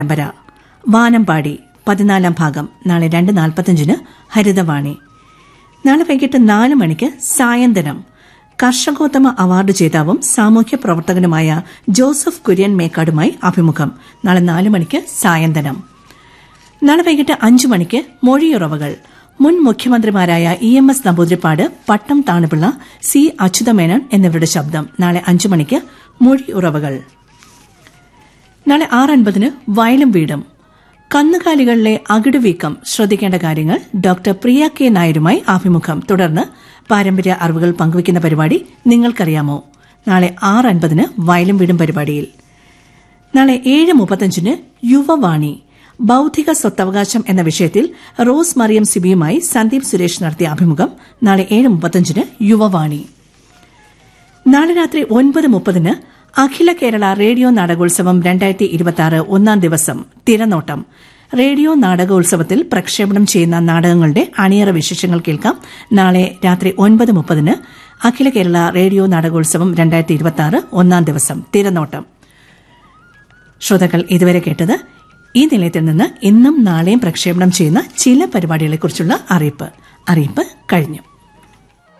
പരമ്പര വാനമ്പാടി പതിനാലാം ഭാഗം നാളെ രണ്ട് നാൽപ്പത്തഞ്ചിന് ഹരിതവാണി നാളെ വൈകിട്ട് നാല് മണിക്ക് സായന്തനം കർഷകോത്തമ അവാർഡ് ജേതാവും സാമൂഹ്യ പ്രവർത്തകനുമായ ജോസഫ് കുര്യൻ മേക്കാടുമായി അഭിമുഖം നാളെ നാല് മണിക്ക് സായന്തനം നാളെ വൈകിട്ട് അഞ്ചു മണിക്ക് മൊഴിയുറവകൾ മുൻ മുഖ്യമന്ത്രിമാരായ E M S Namboodiripad Pattom Thanu Pillai C Achutha Menon എന്നിവരുടെ ശബ്ദം നാളെ അഞ്ചു മണിക്ക് മൊഴിയുറവകൾ നാളെ ആറ് അൻപതിന് വയലും വീടും കന്നുകാലികളിലെ അകിടുവീക്കം ശ്രദ്ധിക്കേണ്ട കാര്യങ്ങൾ ഡോക്ടർ പ്രിയ കെ നായരുമായി അഭിമുഖം തുടർന്ന് പാരമ്പര്യ അറിവുകൾ പങ്കുവയ്ക്കുന്ന പരിപാടി നിങ്ങൾക്കറിയാമോ നാളെ ആറ് അൻപതിന് വയലും വീടും പരിപാടിയിൽ നാളെ ഏഴ് മുപ്പത്തഞ്ചിന് യുവവാണി ബൌദ്ധിക സ്വത്തവകാശം എന്ന വിഷയത്തിൽ റോസ് മറിയം സിബിയുമായി സന്ദീപ് സുരേഷ് നടത്തിയ അഭിമുഖം നാളെ ഏഴ് മുപ്പത്തഞ്ചിന് യുവവാണി നാളെ രാത്രി ഒൻപത് മുപ്പതിന് അഖില കേരള റേഡിയോ നാടകോത്സവം രണ്ടായിരത്തി ഇരുപത്തിയാറ് ഒന്നാം ദിവസം തിരനോട്ടം റേഡിയോ നാടകോത്സവത്തിൽ പ്രക്ഷേപണം ചെയ്യുന്ന നാടകങ്ങളുടെ അണിയറ വിശേഷങ്ങൾ കേൾക്കാം നാളെ രാത്രി ഒൻപത് മുപ്പതിന് അഖില കേരള റേഡിയോ നാടകോത്സവം രണ്ടായിരത്തി ഇരുപത്തിയാറ് ഒന്നാം ദിവസം തിരനോട്ടം ശ്രോതാക്കൾ ഇതുവരെ കേട്ടത് ഈ നിലയത്തിൽ നിന്ന് ഇന്നും നാളെയും പ്രക്ഷേപണം ചെയ്യുന്ന ചില പരിപാടികളെക്കുറിച്ചുള്ള അറിയിപ്പ് അറിയിപ്പ് കഴിഞ്ഞു